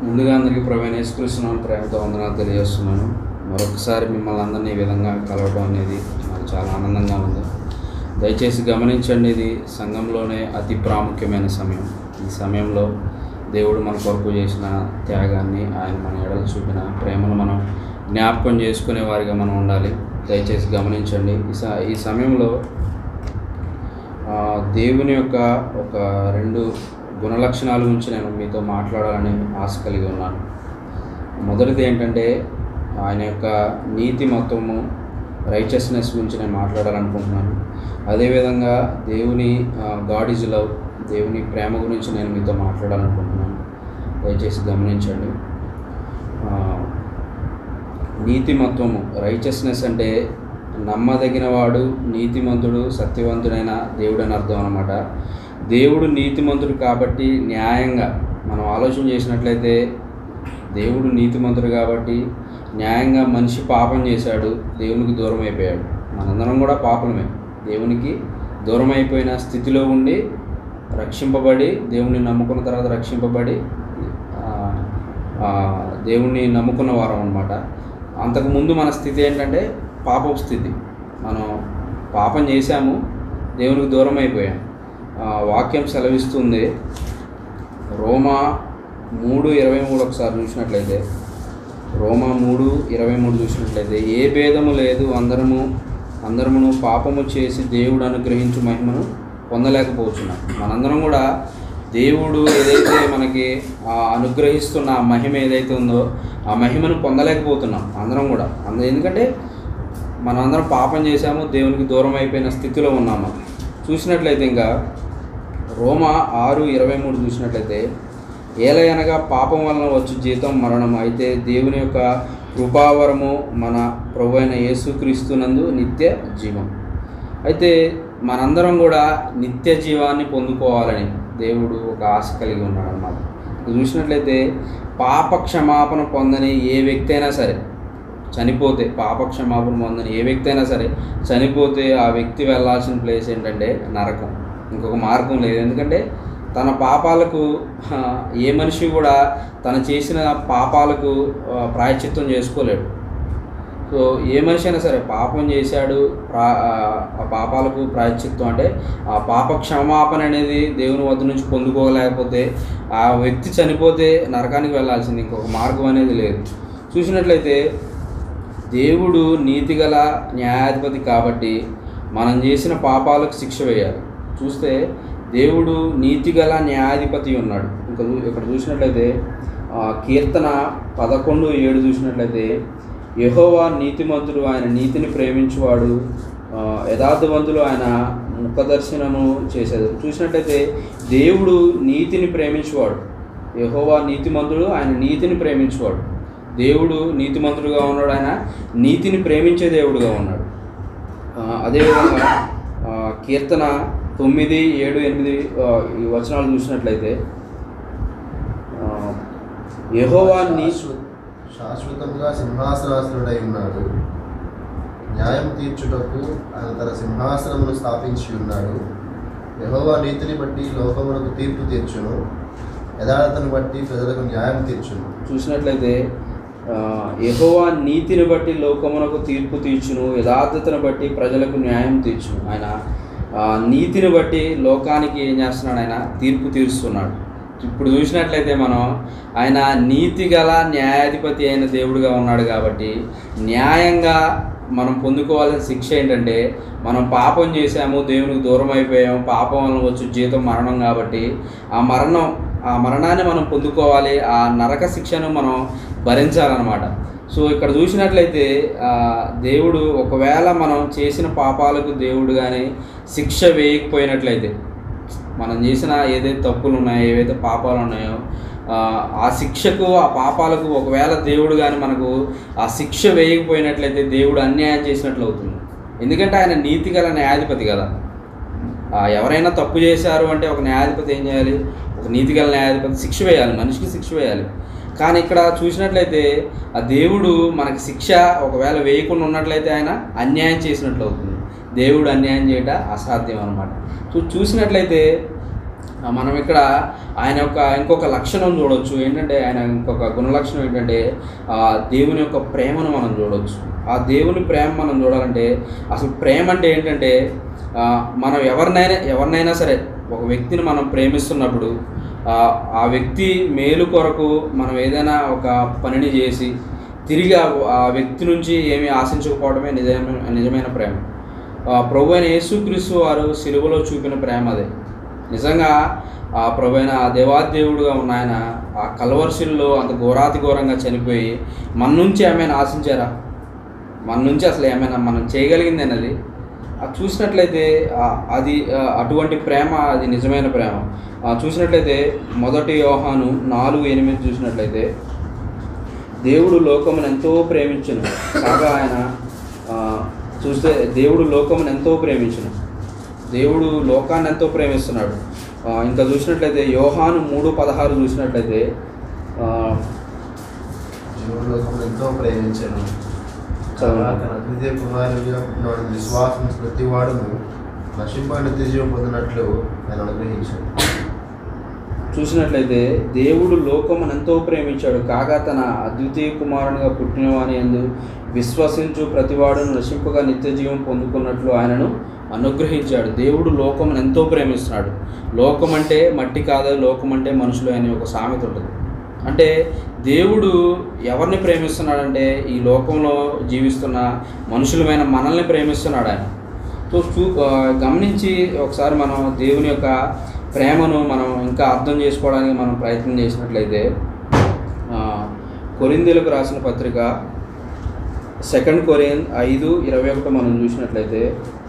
ముందుగా అందరికీ ప్రవీణ యేసుకృష్ణ ప్రేమతో వందనాలు తెలియజేస్తున్నాను మరొకసారి మిమ్మల్ని అందరినీ ఈ విధంగా కలవడం అనేది నాకు చాలా ఆనందంగా ఉంది దయచేసి గమనించండి ఇది సంఘంలోనే అతి ప్రాముఖ్యమైన సమయం ఈ సమయంలో దేవుడు మన కొరకు చేసిన త్యాగాన్ని ఆయన మన ఎడలు చూపిన ప్రేమను మనం జ్ఞాపకం చేసుకునే వారిగా మనం ఉండాలి దయచేసి గమనించండి ఈ స ఈ సమయంలో ఆ, దేవుని యొక్క ఒక రెండు గుణలక్షణాల గురించి నేను మీతో మాట్లాడాలని ఆశ కలిగి ఉన్నాను మొదటిది ఏంటంటే ఆయన యొక్క నీతి మొత్తము రైచస్నెస్ గురించి నేను మాట్లాడాలనుకుంటున్నాను అదేవిధంగా దేవుని గాడ్ ఈజ్ లవ్ దేవుని ప్రేమ గురించి నేను మీతో మాట్లాడాలనుకుంటున్నాను దయచేసి గమనించండి ఆ, నీతిమత్వము రైచస్నెస్ అంటే నమ్మదగిన వాడు నీతిమంతుడు సత్యవంతుడైన దేవుడు అని అర్థం అనమాట దేవుడు నీతిమంతుడు కాబట్టి న్యాయంగా మనం ఆలోచన చేసినట్లయితే దేవుడు నీతిమంతుడు కాబట్టి న్యాయంగా మనిషి పాపం చేశాడు దేవునికి దూరం అయిపోయాడు మనందరం కూడా పాపలమే దేవునికి దూరం అయిపోయిన స్థితిలో ఉండి రక్షింపబడి దేవుణ్ణి నమ్ముకున్న తర్వాత రక్షింపబడి ఆ, ఆ, దేవుణ్ణి నమ్ముకున్న వారం అనమాట అంతకుముందు మన స్థితి ఏంటంటే పాపపు స్థితి మనం పాపం చేశాము దేవునికి దూరం అయిపోయాం ఆ, వాక్యం సెలవిస్తుంది రోమా మూడు ఇరవై మూడు ఒకసారి చూసినట్లయితే రోమా మూడు ఇరవై మూడు చూసినట్లయితే ఏ భేదము లేదు అందరము అందరమును పాపము చేసి దేవుడు అనుగ్రహించు మహిమను పొందలేకపోతున్నాం మనందరం కూడా దేవుడు ఏదైతే మనకి ఆ అనుగ్రహిస్తున్న ఆ మహిమ ఏదైతే ఉందో ఆ మహిమను పొందలేకపోతున్నాం అందరం కూడా అంద ఎందుకంటే మనందరం పాపం చేశాము దేవునికి దూరం అయిపోయిన స్థితిలో ఉన్నాము చూసినట్లయితే ఇంకా రోమా ఆరు ఇరవై మూడు చూసినట్లయితే ఏలయనగా పాపం వలన వచ్చు జీతం మరణం అయితే దేవుని యొక్క కృపావరము మన ప్రభు అయిన యేసుక్రీస్తునందు నిత్య జీవం అయితే మనందరం కూడా నిత్య జీవాన్ని పొందుకోవాలని దేవుడు ఒక ఆశ కలిగి ఉన్నాడు అనమాట చూసినట్లయితే పాప క్షమాపణ పొందని ఏ వ్యక్తి అయినా సరే చనిపోతే పాప క్షమాపణ పొందని ఏ వ్యక్తి అయినా సరే చనిపోతే ఆ వ్యక్తి వెళ్ళాల్సిన ప్లేస్ ఏంటంటే నరకం ఇంకొక మార్గం లేదు ఎందుకంటే తన పాపాలకు ఆ, ఏ మనిషి కూడా తను చేసిన పాపాలకు ఆ, ప్రాయశ్చిత్తం చేసుకోలేడు సో ఏ మనిషి అయినా సరే పాపం చేశాడు ప్రా ఆ, ఆ పాపాలకు ప్రాయశ్చిత్తం అంటే ఆ పాప క్షమాపణ అనేది దేవుని వద్ద నుంచి పొందుకోలేకపోతే ఆ వ్యక్తి చనిపోతే నరకానికి వెళ్ళాల్సింది ఇంకొక మార్గం అనేది లేదు చూసినట్లయితే దేవుడు నీతిగల న్యాయాధిపతి కాబట్టి మనం చేసిన పాపాలకు శిక్ష వేయాలి చూస్తే దేవుడు నీతిగల న్యాయాధిపతి ఉన్నాడు ఇంకా చూ- ఇక్కడ చూసినట్లయితే ఆ, కీర్తన పదకొండు ఏడు చూసినట్లయితే యెహోవా నీతిమంతుడు ఆయన నీతిని ప్రేమించువాడు ఆ, యథార్థవంతులు ఆయన ముఖదర్శనము చేసేది చూసినట్లయితే దేవుడు నీతిని ప్రేమించువాడు యెహోవా నీతిమంతుడు ఆయన నీతిని ప్రేమించువాడు దేవుడు నీతిమంతుడుగా ఉన్నాడు ఆయన నీతిని ప్రేమించే దేవుడుగా ఉన్నాడు ఆ, అదేవిధంగా ఆ, కీర్తన తొమ్మిది ఏడు ఎనిమిది ఆ, ఈ వచనాలు చూసినట్లయితే ఆ, యెహోవా నీ శాశ్వ- శాశ్వతంగా సింహాసనాసనుడై ఉన్నాడు న్యాయం తీర్చుటకు ఆయన తన సింహాసనమును స్థాపించి ఉన్నాడు యెహోవా నీతిని బట్టి లోకమునకు తీర్పు తీర్చును యథార్థతను బట్టి ప్రజలకు న్యాయం తీర్చును చూసినట్లయితే ఆ, యెహోవా నీతిని బట్టి లోకమునకు తీర్పు తీర్చును యథార్థతను బట్టి ప్రజలకు న్యాయం తీర్చును ఆయన ఆ, నీతిని బట్టి లోకానికి ఏం చేస్తున్నాడు ఆయన తీర్పు తీరుస్తున్నాడు ఇప్పుడు చూసినట్లయితే మనం ఆయన నీతి గల న్యాయాధిపతి అయిన దేవుడుగా ఉన్నాడు కాబట్టి న్యాయంగా మనం పొందుకోవాల్సిన శిక్ష ఏంటంటే మనం పాపం చేశాము దేవునికి దూరం అయిపోయాము పాపం వలన వచ్చి జీతం మరణం కాబట్టి ఆ మరణం ఆ మరణాన్ని మనం పొందుకోవాలి ఆ నరక శిక్షను మనం భరించాలన్నమాట సో ఇక్కడ చూసినట్లయితే ఆ, దేవుడు ఒకవేళ మనం చేసిన పాపాలకు దేవుడు కానీ శిక్ష వేయకపోయినట్లయితే మనం చేసిన ఏదైతే తప్పులు ఉన్నాయో ఏవైతే పాపాలు ఉన్నాయో ఆ, ఆ శిక్షకు ఆ పాపాలకు ఒకవేళ దేవుడు కానీ మనకు ఆ శిక్ష వేయకపోయినట్లయితే దేవుడు అన్యాయం చేసినట్లు అవుతుంది ఎందుకంటే ఆయన నీతి గల న్యాయాధిపతి కదా ఆ, ఎవరైనా తప్పు చేశారు అంటే ఒక న్యాయాధిపతి ఏం చేయాలి ఒక నీతి గల న్యాయాధిపతి శిక్ష వేయాలి మనిషికి శిక్ష వేయాలి కానీ ఇక్కడ చూసినట్లయితే ఆ దేవుడు మనకి శిక్ష ఒకవేళ వేయకుండా ఉన్నట్లయితే ఆయన అన్యాయం చేసినట్లు అవుతుంది దేవుడు అన్యాయం చేయట అసాధ్యం అనమాట సో చూసినట్లయితే ఆ, మనం ఇక్కడ ఆయన యొక్క ఇంకొక లక్షణం చూడొచ్చు ఏంటంటే ఆయన ఇంకొక గుణలక్షణం ఏంటంటే ఆ, దేవుని యొక్క ప్రేమను మనం చూడొచ్చు ఆ దేవుని ప్రేమ మనం చూడాలంటే అసలు ప్రేమ అంటే ఏంటంటే ఆ, మనం ఎవరినైనా ఎవరినైనా సరే ఒక వ్యక్తిని మనం ప్రేమిస్తున్నప్పుడు ఆ, ఆ వ్యక్తి మేలు కొరకు మనం ఏదైనా ఒక పనిని చేసి తిరిగి ఆ- ఆ వ్యక్తి నుంచి ఏమీ ఆశించకపోవడమే నిజమైన నిజమైన ప్రేమ ఆ, ప్రభు అయిన యేసుక్రీస్తు వారు సిలువలో చూపిన ప్రేమ అదే నిజంగా ఆ ప్రభు అయిన ఆ దేవాదేవుడుగా ఉన్న ఆయన ఆ కలవర్షిల్లో అంత ఘోరాతి ఘోరంగా చనిపోయి మన నుంచి ఏమైనా ఆశించారా మన నుంచి అసలు ఏమైనా మనం చేయగలిగింది అన్నది అది చూసినట్లయితే ఆ, అది ఆ, అటువంటి ప్రేమ అది నిజమైన ప్రేమ ఆ, చూసినట్లయితే మొదటి యోహాను నాలుగు ఎనిమిది చూసినట్లయితే దేవుడు లోకమును ఎంతో ప్రేమించును కాగా ఆయన ఆ, చూస్తే దేవుడు లోకమును ఎంతో ప్రేమించును దేవుడు లోకాన్ని ఎంతో ప్రేమిస్తున్నాడు ఆ, ఇంకా చూసినట్లయితే యోహాను మూడు పదహారు చూసినట్లయితే ఆ, జీవుడు లోకమును ఎంతో ప్రేమించాను చదవండి. తన అద్వితీయ కుమారుడిగా పుట్టినవాడు విశ్వాసం ప్రతి వాడును నశింపని నిత్యజీవం పొందినట్లు ఆయన అనుగ్రహించాడు చూసినట్లయితే దేవుడు లోకమును ఎంతో ప్రేమించాడు కాగా తన అద్వితీయ కుమారునిగా పుట్టినవాని ఎందు విశ్వసించు ప్రతివాడును నశింపగా నిత్య జీవం పొందుకున్నట్లు ఆయనను అనుగ్రహించాడు దేవుడు లోకమును ఎంతో ప్రేమిస్తున్నాడు లోకం అంటే మట్టి కాదు లోకం అంటే మనుషులు అనే ఒక సామెత ఉంటుంది అంటే దేవుడు ఎవరిని ప్రేమిస్తున్నాడంటే ఈ లోకంలో జీవిస్తున్న మనుషులమైన మనల్ని ప్రేమిస్తున్నాడు ఆయన సో చూ ఆ, గమనించి ఒకసారి మనం దేవుని యొక్క ప్రేమను మనం ఇంకా అర్థం చేసుకోవడానికి మనం ప్రయత్నం చేసినట్లయితే ఆ, కొరిందీలకు రాసిన పత్రిక సెకండ్ కొరియన్ ఐదు ఇరవై ఒకటి మనం చూసినట్లయితే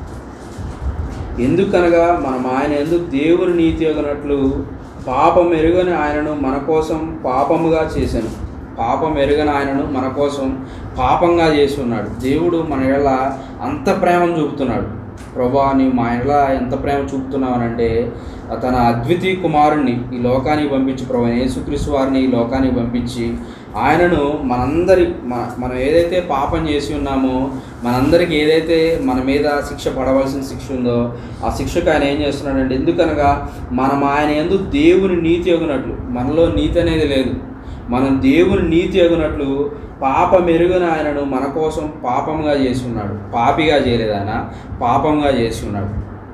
ఎందుకనగా మనం ఆయన ఎందుకు దేవుని నీతి యొగనట్లు పాపం ఎరుగని ఆయనను మన కోసం పాపముగా చేశాను పాపం ఎరుగని ఆయనను మన కోసం పాపంగా చేసి ఉన్నాడు దేవుడు మన ఎడల అంత ప్రేమను చూపుతున్నాడు ప్రభా నీవు మా ఎడల ఎంత ప్రేమ చూపుతున్నావనంటే తన అద్వితీయ కుమారుణ్ణి ఈ లోకానికి పంపించి ప్రభు యేసుక్రీస్తు వారిని ఈ లోకానికి పంపించి ఆయనను మనందరి మన మనం ఏదైతే పాపం చేసి ఉన్నామో మనందరికి ఏదైతే మన మీద శిక్ష పడవలసిన శిక్ష ఉందో ఆ శిక్షకు ఆయన ఏం చేస్తున్నాడంటే ఎందుకనగా మనం ఆయన ఎందు దేవుని నీతి ఎగునట్లు మనలో నీతి అనేది లేదు మనం దేవుని నీతి ఎగునట్లు పాప మెరుగని ఆయనను మన కోసం పాపంగా చేసి ఉన్నాడు పాపిగా చేయలేదు ఆయన పాపంగా చేసి ఉన్నాడు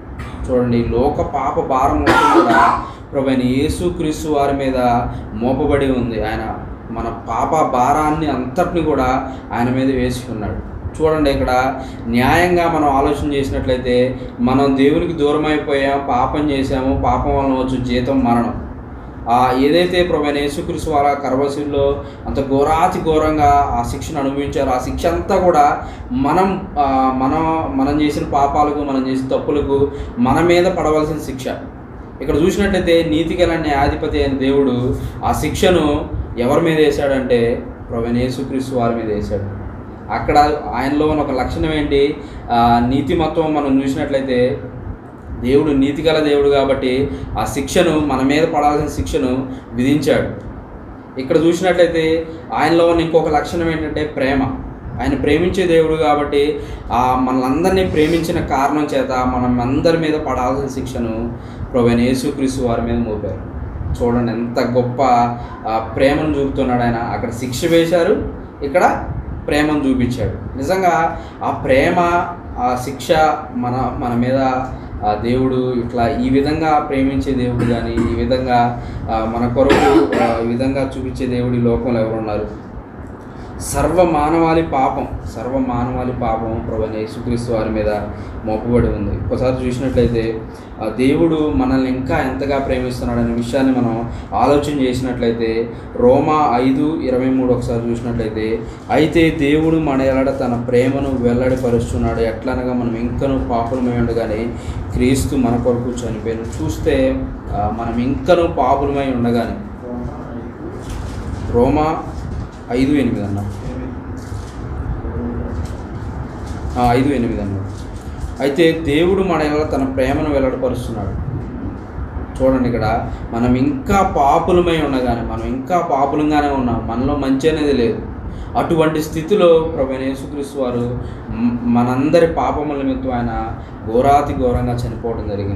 చూడండి లోక పాప భారం మొత్తం కూడా ప్రభు అయిన యేసుక్రీస్తు వారి మీద మోపబడి ఉంది ఆయన మన పాప భారాన్ని అంతటిని కూడా ఆయన మీద వేసి ఉన్నాడు చూడండి ఇక్కడ న్యాయంగా మనం ఆలోచన చేసినట్లయితే మనం దేవునికి దూరం అయిపోయాం పాపం చేశాము పాపం వలన వచ్చు జీతం మరణం ఆ ఏదైతే ప్రభు యేసుక్రీస్తు వార కర్వశిల్లో అంత ఘోరాతి ఘోరంగా ఆ శిక్షను అనుభవించారో ఆ శిక్ష అంతా కూడా మనం ఆ, మనం మనం చేసిన పాపాలకు మనం చేసిన తప్పులకు మన మీద పడవలసిన శిక్ష ఇక్కడ చూసినట్లయితే నీతిగల న్యాయాధిపతి అయిన దేవుడు ఆ శిక్షను ఎవరి మీద వేశాడంటే ప్రభు యేసుక్రీస్తు వారి మీద వేశాడు అక్కడ ఆయనలో ఉన్న ఒక లక్షణం ఏంటి ఆ, నీతిమత్వం మనం చూసినట్లయితే దేవుడు నీతిగల దేవుడు కాబట్టి ఆ శిక్షను మన మీద పడాల్సిన శిక్షను విధించాడు ఇక్కడ చూసినట్లయితే ఆయనలో ఉన్న ఇంకొక లక్షణం ఏంటంటే ప్రేమ ఆయన ప్రేమించే దేవుడు కాబట్టి ఆ మనలందరినీ ప్రేమించిన కారణం చేత మనం అందరి మీద పడాల్సిన శిక్షను ప్రభు అయిన యేసుక్రీస్తు వారి మీద మోపారు చూడండి ఎంత గొప్ప ఆ, ప్రేమను చూపుతున్నాడు ఆయన అక్కడ శిక్ష వేశారు ఇక్కడ ప్రేమను చూపించాడు నిజంగా ఆ ప్రేమ ఆ శిక్ష మన మన మీద ఆ దేవుడు ఇట్లా ఈ విధంగా ప్రేమించే దేవుడు కానీ ఈ విధంగా ఆ, మన కొరకు ఆ, ఈ విధంగా చూపించే దేవుడు ఈ లోకంలో ఎవరున్నారు సర్వ మానవాళి పాపం సర్వ మానవాళి పాపం ప్రభు యేసుక్రీస్తు వారి మీద మోపబడి ఉంది ఒకసారి చూసినట్లయితే ఆ దేవుడు మనల్ని ఇంకా ఎంతగా ప్రేమిస్తున్నాడనే విషయాన్ని మనం ఆలోచన చేసినట్లయితే రోమా ఐదు ఇరవై మూడు ఒకసారి చూసినట్లయితే అయితే దేవుడు మన ఎలడ తన ప్రేమను వెల్లడిపరుస్తున్నాడు ఎట్లనగా మనం ఇంకనూ పాపులమై ఉండగానే క్రీస్తు మన కొరకు చనిపోయాను చూస్తే ఆ, మనం ఇంకనూ పాపులమై ఉండగానే రోమా ఐదు ఎనిమిది అన్న ఆ, ఐదు ఎనిమిది అన్న అయితే దేవుడు మన ఎడల తన ప్రేమను వెల్లడిపరుస్తున్నాడు చూడండి ఇక్కడ మనం ఇంకా పాపులమై ఉండగానే మనం ఇంకా పాపులంగానే ఉన్నాం మనలో మంచి అనేది లేదు అటువంటి స్థితిలో ప్రభు అయిన యేసుక్రీస్తు వారు మ్- మనందరి పాపముల నిమిత్తం ఆయన ఘోరాతి ఘోరంగా చనిపోవడం జరిగింది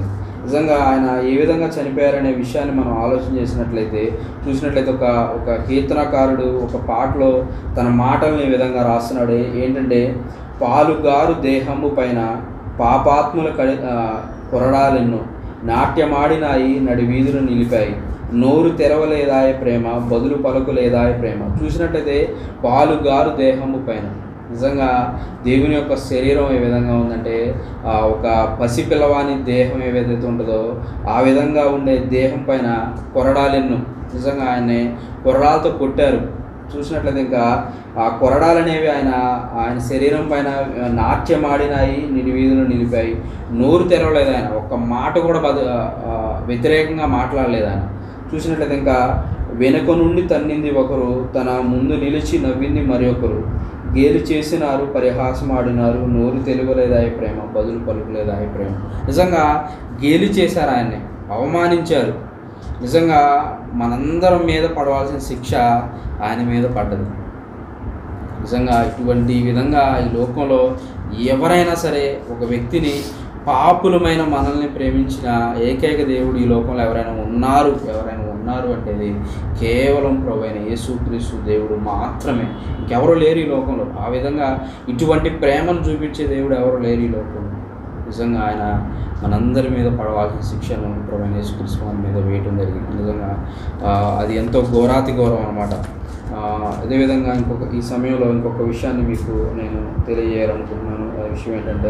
నిజంగా ఆయన ఏ విధంగా చనిపోయారనే విషయాన్ని మనం ఆలోచన చేసినట్లయితే చూసినట్లయితే ఒక ఒక కీర్తనకారుడు ఒక పాటలో తన మాటల్ని ఈ విధంగా రాస్తున్నాడు ఏంటంటే పాలుగారు దేహము పైన పాపాత్ముల కడి ఆ, కొరడాలెన్నో నాట్యమాడినాయి నడి వీధులు నిలిపాయి నోరు తెరవలేదాయ ప్రేమ బదులు పలుకులేదాయ ప్రేమ చూసినట్లయితే పాలుగారు దేహము పైన నిజంగా దేవుని యొక్క శరీరం ఏ విధంగా ఉందంటే ఆ ఒక పసిపిల్లవాని దేహం ఏదైతే ఉంటుందో ఆ విధంగా ఉండే దేహం పైన కొరడాలెన్నో నిజంగా ఆయన్ని కొరడాలతో కొట్టారు చూసినట్లయితే ఇంకా ఆ కొరడాలు అనేవి ఆయన ఆయన శరీరం పైన నాట్యమాడినాయి నిడివీధులు నిలిపాయి నోరు తెరవలేదు ఆయన ఒక్క మాట కూడా బద ఆ, వ్యతిరేకంగా మాట్లాడలేదు ఆయన చూసినట్లయితే ఇంకా వెనుక నుండి తన్నింది ఒకరు తన ముందు నిలిచి నవ్వింది మరి ఒకరు గేలి చేసినారు పరిహాసం ఆడినారు నోరు తెలుగులేదాయి ప్రేమ బదులు పలుకులేదాయి ప్రేమ నిజంగా గేలి చేశారు ఆయన్ని అవమానించారు నిజంగా మనందరం మీద పడవలసిన శిక్ష ఆయన మీద పడ్డది నిజంగా ఇటువంటి విధంగా ఈ లోకంలో ఎవరైనా సరే ఒక వ్యక్తిని పాపులమైన మనల్ని ప్రేమించిన ఏకైక దేవుడు ఈ లోకంలో ఎవరైనా ఉన్నారు ఎవరైనా ఉన్నారు అంటే ఇది కేవలం ప్రభు అయిన యేసుక్రీస్తు దేవుడు మాత్రమే ఇంకెవరు లేరు ఈ లోకంలో ఆ విధంగా ఇటువంటి ప్రేమను చూపించే దేవుడు ఎవరు లేరు ఈ లోకంలో నిజంగా ఆయన మనందరి మీద పడవలసిన శిక్షను ప్రభు అయిన యేసుక్రీస్తు మన మీద వేయటం జరిగింది నిజంగా ఆ, అది ఎంతో ఘోరాతి ఘోరం అనమాట అదేవిధంగా ఇంకొక ఈ సమయంలో ఇంకొక విషయాన్ని మీకు నేను తెలియజేయాలనుకుంటున్నాను ఆ విషయం ఏంటంటే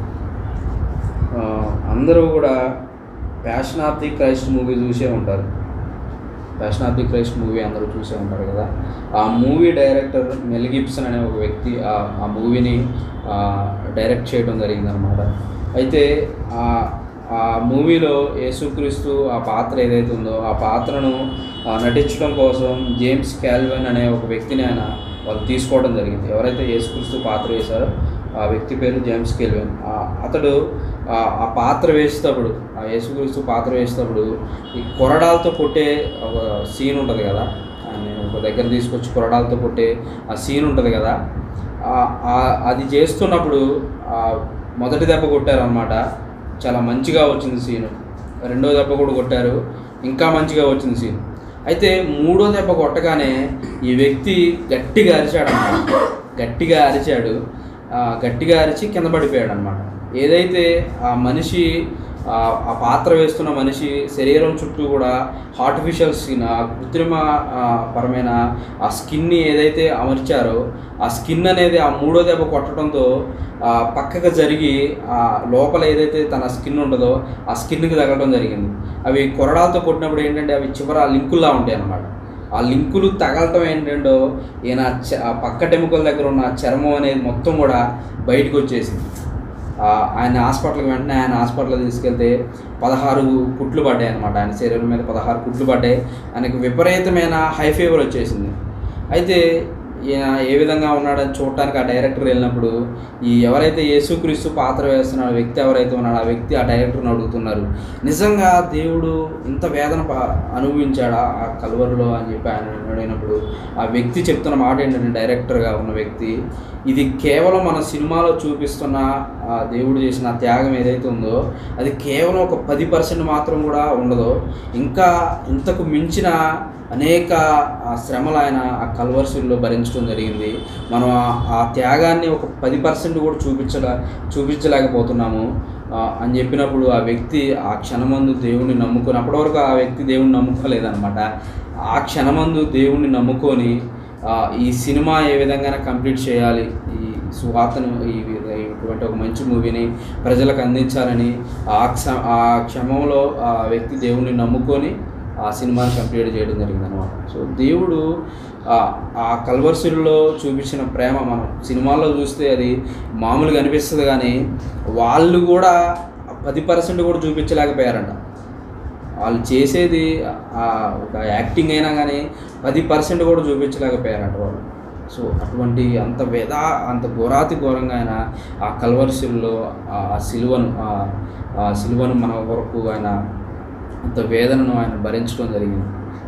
ఆ, అందరూ కూడా passion of the Christ movie చూసే ఉంటారు passion of the Christ movie అందరూ చూసే ఉంటారు కదా ఆ మూవీ డైరెక్టర్ మెల్ గిబ్సన్ అనే ఒక వ్యక్తి ఆ ఆ మూవీని డైరెక్ట్ చేయడం జరిగిందనమాట అయితే ఆ ఆ మూవీలో యేసుక్రీస్తు ఆ పాత్ర ఏదైతే ఉందో ఆ పాత్రను ఆ, నటించడం కోసం జేమ్స్ క్యాల్వెన్ అనే ఒక వ్యక్తిని ఆయన వాళ్ళు తీసుకోవడం జరిగింది ఎవరైతే యేసుక్రీస్తు పాత్ర వేశారో ఆ వ్యక్తి పేరు జేమ్స్ కెల్విన్ ఆ, అతడు ఆ ఆ పాత్ర వేసేటప్పుడు ఆ యేసుక్రీస్తు పాత్ర వేసేటప్పుడు ఈ కొరడాలతో కొట్టే ఒక సీన్ ఉంటుంది కదా ఆయన ఒక దగ్గర తీసుకొచ్చి కొరడాలతో కొట్టే ఆ సీన్ ఉంటుంది కదా ఆ- ఆ- అది చేస్తున్నప్పుడు ఆ మొదటి దెబ్బ కొట్టారనమాట చాలా మంచిగా వచ్చింది సీను రెండో దెబ్బ కూడా కొట్టారు ఇంకా మంచిగా వచ్చింది సీన్ అయితే మూడో దెబ్బ కొట్టగానే ఈ వ్యక్తి గట్టిగా అరిచాడు అన్నమాట గట్టిగా అరిచాడు ఆ, గట్టిగా అరిచి కింద పడిపోయాడు అనమాట ఏదైతే ఆ మనిషి ఆ ఆ పాత్ర వేస్తున్న మనిషి శరీరం చుట్టూ కూడా ఆర్టిఫిషియల్ స్కిన్ ఆ కృత్రిమ ఆ, పరమైన ఆ స్కిన్ని ఏదైతే అమర్చారో ఆ స్కిన్ అనేది ఆ మూడో దెబ్బ కొట్టడంతో ఆ పక్కకు జరిగి ఆ లోపల ఏదైతే తన స్కిన్ ఉంటుందో ఆ స్కిన్కి తగలడం జరిగింది అవి కొరడాలతో కొట్టినప్పుడు ఏంటంటే అవి చివర లింకుల్లా ఉంటాయి అన్నమాట ఆ లింకులు తగలటం ఏంటంటో ఈయన చ- ఆ పక్క టెముకల దగ్గర ఉన్న చర్మం అనేది మొత్తం కూడా బయటకు వచ్చేసింది ఆ, ఆయన హాస్పిటల్కి వెంటనే ఆయన హాస్పిటల్ తీసుకెళ్తే పదహారు కుట్లు పడ్డాయి అనమాట ఆయన శరీరం మీద పదహారు కుట్లు పడ్డాయి ఆయనకు విపరీతమైన హై ఫీవర్ వచ్చేసింది అయితే ఈయన ఏ విధంగా ఉన్నాడని చూడటానికి ఆ డైరెక్టర్ వెళ్ళినప్పుడు ఈ ఎవరైతే యేసుక్రీస్తు పాత్ర వేస్తున్న ఆ వ్యక్తి ఎవరైతే ఉన్నాడో ఆ వ్యక్తి ఆ డైరెక్టర్ని అడుగుతున్నారు నిజంగా దేవుడు ఇంత వేదన ప- అనుభవించాడా ఆ కలువరిలో అని చెప్పి ఆయన అడిగినప్పుడు ఆ వ్యక్తి చెప్తున్న మాట ఏంటంటే డైరెక్టర్గా ఉన్న వ్యక్తి ఇది కేవలం మన సినిమాలో చూపిస్తున్న ఆ దేవుడు చేసిన ఆ త్యాగం ఏదైతే ఉందో అది కేవలం ఒక పది పర్సెంట్ మాత్రం కూడా ఉండదు ఇంకా ఇంతకు మించిన అనేక ఆ శ్రమలు ఆయన ఆ కల్వర్సుల్లో భరించడం జరిగింది మనం ఆ- ఆ త్యాగాన్ని ఒక పది పర్సెంట్ కూడా చూపించలే చూపించలేకపోతున్నాము ఆ, అని చెప్పినప్పుడు ఆ వ్యక్తి ఆ క్షణమందు దేవుణ్ణి నమ్ముకొని అప్పటి వరకు ఆ వ్యక్తి దేవుణ్ణి నమ్ముకోలేదన్నమాట ఆ క్షణమందు దేవుణ్ణి నమ్ముకొని ఆ, ఈ సినిమా ఏ విధంగా కంప్లీట్ చేయాలి ఈ సువార్తను ఈ ఇటువంటి ఒక మంచి మూవీని ప్రజలకు అందించాలని ఆ క్ష ఆ క్షమంలో ఆ వ్యక్తి దేవుణ్ణి నమ్ముకొని ఆ సినిమాని కంప్లీట్ చేయడం జరిగింది అనమాట సో దేవుడు ఆ- ఆ కల్వర్సుల్లో చూపించిన ప్రేమ మనం సినిమాల్లో చూస్తే అది మామూలుగా అనిపిస్తుంది కానీ వాళ్ళు కూడా పది పర్సెంట్ కూడా చూపించలేకపోయారంట వాళ్ళు చేసేది ఆ ఒక యాక్టింగ్ అయినా కానీ పది పర్సెంట్ కూడా చూపించలేకపోయారంట వాళ్ళు సో అటువంటి అంత వేద అంత ఘోరాతి ఘోరంగా ఆయన ఆ కల్వర్సిల్లో ఆ సిలువను ఆ- ఆ సిలువను మన వరకు ఆయన అంత వేదనను ఆయన భరించడం జరిగింది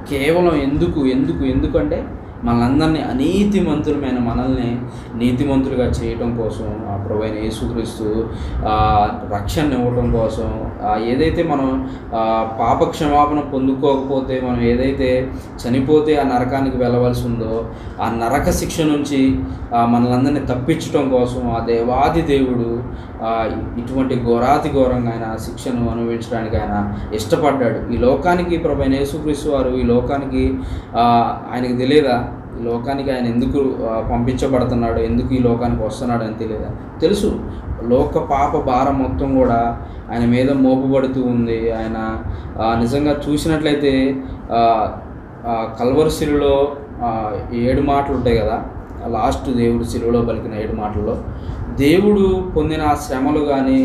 కేవలం ఎందుకు ఎందుకు ఎందుకంటే మనందరినీ అనీతిమంతులమైన మనల్ని నీతిమంతులుగా చేయటం కోసం ఆ ప్రభైన యేసుక్రీస్తు ఆ, రక్షణ ఇవ్వటం కోసం ఆ, ఏదైతే మనం ఆ, పాప క్షమాపణ పొందుకోకపోతే మనం ఏదైతే చనిపోతే ఆ నరకానికి వెళ్ళవలసి ఉందో ఆ నరక శిక్ష నుంచి ఆ, మనలందరినీ తప్పించటం కోసం ఆ దేవాది దేవుడు ఆ, ఇటువంటి ఘోరాతి ఘోరంగా ఆయన శిక్షను అనుభవించడానికి ఆయన ఇష్టపడ్డాడు ఈ లోకానికి ప్రభు యేసుక్రీస్తు వారు ఈ లోకానికి ఆ, ఆయనకి తెలియదా ఈ లోకానికి ఆయన ఎందుకు ఆ, పంపించబడుతున్నాడు ఎందుకు ఈ లోకానికి వస్తున్నాడు అని తెలియదా తెలుసు లోక పాప భారం మొత్తం కూడా ఆయన మీద మోపబడుతూ ఉంది ఆయన ఆ, నిజంగా చూసినట్లయితే ఆ, ఆ, కల్వరి శిలులో ఆ, ఏడు మాటలు ఉంటాయి కదా లాస్ట్ దేవుడు శిలువలో పలికిన ఏడు మాటల్లో దేవుడు పొందిన ఆ శ్రమలు కానీ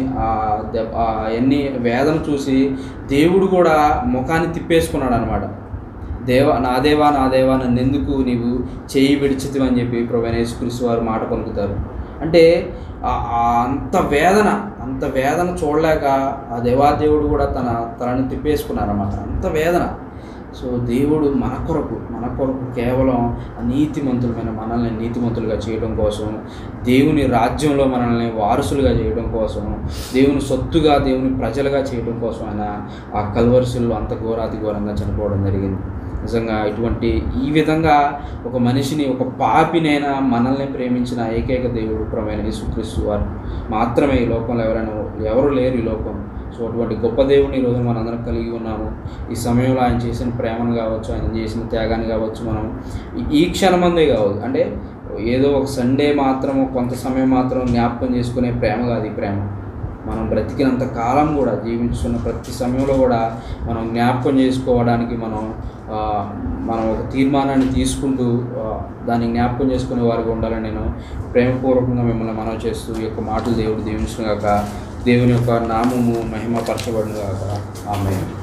ఎన్ని వేదన చూసి దేవుడు కూడా ముఖాన్ని తిప్పేసుకున్నాడు అనమాట దేవా నా దేవా నా దేవా నన్ను ఎందుకు నీవు చేయి విడిచితివి అని చెప్పి ప్రభనేశ్వరిసు వారు మాట పలుకుతారు అంటే ఆ- ఆ అంత వేదన అంత వేదన చూడలేక ఆ దేవాదేవుడు కూడా తన తనని తిప్పేసుకున్నారన్నమాట అంత వేదన సో దేవుడు మన కొరకు మన కొరకు కేవలం ఆ నీతిమంతులమైన మనల్ని నీతిమంతులుగా చేయడం కోసం దేవుని రాజ్యంలో మనల్ని వారసులుగా చేయడం కోసం దేవుని సొత్తుగా దేవుని ప్రజలుగా చేయడం కోసం ఆయన ఆ కల్వరిశుల్లో అంత ఘోరాతి ఘోరంగా చనిపోవడం జరిగింది నిజంగా ఇటువంటి ఈ విధంగా ఒక మనిషిని ఒక పాపినైనా మనల్ని ప్రేమించిన ఏకైక దేవుడు ప్రమైన యేసుక్రీస్తు వారు మాత్రమే ఈ లోకంలో ఎవరైనా ఎవరు లేరు ఈ లోకం సో అటువంటి గొప్ప దేవుని ఈరోజు మనందరం కలిగి ఉన్నాము ఈ సమయంలో ఆయన చేసిన ప్రేమను కావచ్చు ఆయన చేసిన త్యాగాన్ని కావచ్చు మనం ఈ- ఈ క్షణమందే కావచ్చు అంటే ఏదో ఒక సండే మాత్రము కొంత సమయం మాత్రం జ్ఞాపకం చేసుకునే ప్రేమ కాదు ఈ ప్రేమ మనం బ్రతికినంత కాలం కూడా జీవించుకున్న ప్రతి సమయంలో కూడా మనం జ్ఞాపకం చేసుకోవడానికి మనం ఆ, మనం ఒక తీర్మానాన్ని తీసుకుంటూ ఆ, దాన్ని జ్ఞాపకం చేసుకునే వారికి ఉండాలని నేను ప్రేమపూర్వకంగా మిమ్మల్ని మనవి చేస్తూ ఈ యొక్క మాటలు దేవుడు దీవించుగాక దేవుని యొక్క నామము మహిమపరచబడును గాక ఆమె